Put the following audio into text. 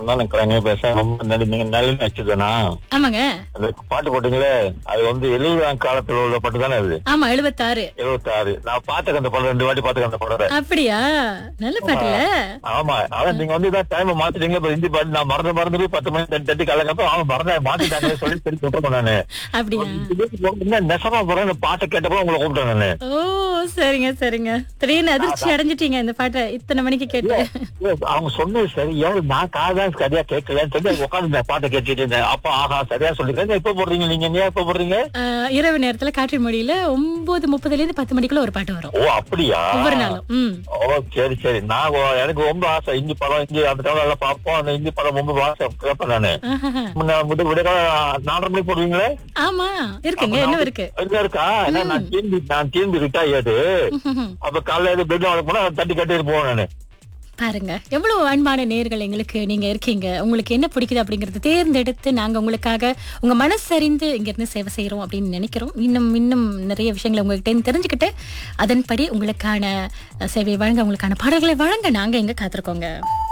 நான் கிழங்கு பேசுறேன் ரொம்ப நல்ல நீங்க நல்ல வச்சுதானா ஆமாங்க அந்த பாட்டு போட்டீங்களே அது வந்து எழுபதாம் காலத்துல உள்ள பாட்டு தானே அது ஆமா எழுபத்தாறு எழுபத்தி ஆறு நான் பாத்துக்க அந்த படம் ரெண்டு வாட்டி பாத்துக்க அந்த படம் அப்படியா நல்ல பாட்டுல ஆமா அதான் நீங்க வந்து இதான் டைம் மாத்திட்டீங்க இப்ப ஹிந்தி பாட்டு நான் மறந்து மறந்து போய் பத்து மணி தட்டி தட்டி கலக்கப்ப அவன் மறந்த மாத்திட்டாங்க சொல்லி சரி சொல்றேன் நானு அப்படியா என்ன நெசமா போறேன் இந்த பாட்டை கேட்டப்போ உங்களை கூப்பிட்டேன் நானு ஓ சரிங்க சரிங்க திடீர்னு அதிர்ச்சி அடைஞ்சிட்டீங்க இந்த பாட்டை இத்தனை மணிக்கு கேட்டு இல்ல, அவங்க சொன்னது சரி ஏன் நான் காதான் சரியா கேட்கலன்னு சொல்லி உட்காந்து இந்த பாட்டை கேட்டுட்டு இருந்தேன் அப்ப ஆஹா சரியா சொல்லிருக்கேன் எப்ப போடுறீங்க நீங்க ஏன் எப்ப போடுறீங்க ஆஹ், இரவு நேரத்துல காற்றின் மொழியில ஒன்பது முப்பதுல இருந்து பத்து மணிக்குள்ள ஒரு பாட்டு வரும் ஓ அப்படியா ஒவ்வொரு நாளும் ம் ஓ சரி சரி நான் ஓ- எனக்கு ரொம்ப ஆசை ஹிந்தி படம் ஹிந்தி அந்த டைம்ல எல்லாம் பார்ப்போம் அந்த ஹிந்தி படம் ரொம்ப ஆசை கேட்பேன் நானு ஆஹாஹா. முன்ன விட விட நாலரை மணிக்கு போடுவீங்களே ஆமா இருக்குங்க இன்னும் இருக்கு எங்க இருக்கா ஏன்னா நான் தீம்பி நான் தீம்பி ரிட்டையர்டு ம்ஹும். அப்ப காலையில பெட்ல வளர்க்க போனா தட்டி கட்டிட்டு போவேன் நானு பாருங்க எவ்வளவு அன்பான நேர்கள் எங்களுக்கு நீங்க இருக்கீங்க உங்களுக்கு என்ன பிடிக்குது அப்படிங்கறத தேர்ந்தெடுத்து நாங்க உங்களுக்காக உங்க மனசறிந்து இங்க இருந்து சேவை செய்யறோம் அப்படின்னு நினைக்கிறோம் இன்னும் இன்னும் நிறைய விஷயங்களை உங்ககிட்ட இருந்து தெரிஞ்சுக்கிட்டு அதன்படி உங்களுக்கான அஹ், சேவையை வழங்க உங்களுக்கான பாடல்களை வழங்க நாங்க எங்க காத்திருக்கோங்க